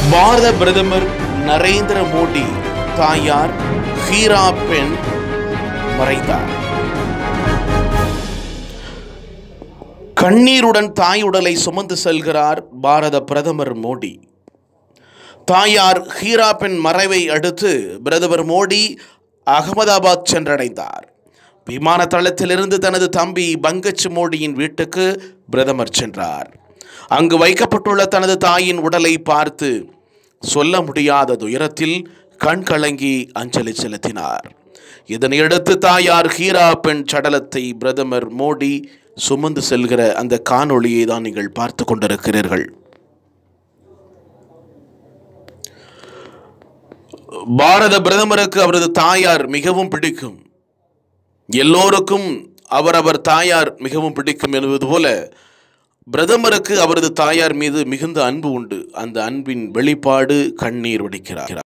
பாரத பிரதமர் நரேந்திர மோடி தாயார் ஹீரா பெண் மறைந்தார் கண்ணீருடன் தாய் உடலை சுமந்து செல்கிறார் பாரத பிரதமர் மோடி தாயார் ஹீரா பெண் மறைவை அடுத்து பிரதமர் மோடி அகமதாபாத் சென்றடைந்தார் விமான தளத்திலிருந்து தனது தம்பி பங்கஜ் மோடியின் வீட்டுக்கு பிரதமர் சென்றார் அங்கு வைக்கப்பட்டுள்ள தனது தாயின் உடலை பார்த்து சொல்ல முடியாத துயரத்தில் கண் கலங்கி அஞ்சலி செலுத்தினார் இதனையடுத்து தாயார் ஹீரா பெண் சடலத்தை பிரதமர் மோடி சுமந்து செல்கிற அந்த காணொளியை தான் நீங்கள் பார்த்து கொண்டிருக்கிறீர்கள் பாரத பிரதமருக்கு அவரது தாயார் மிகவும் பிடிக்கும் எல்லோருக்கும் அவரவர் தாயார் மிகவும் பிடிக்கும் என்பது போல பிரதமருக்கு அவரது தாயார் மீது மிகுந்த அன்பு உண்டு அந்த அன்பின் வெளிப்பாடு கண்ணீர் வடிக்கிறார்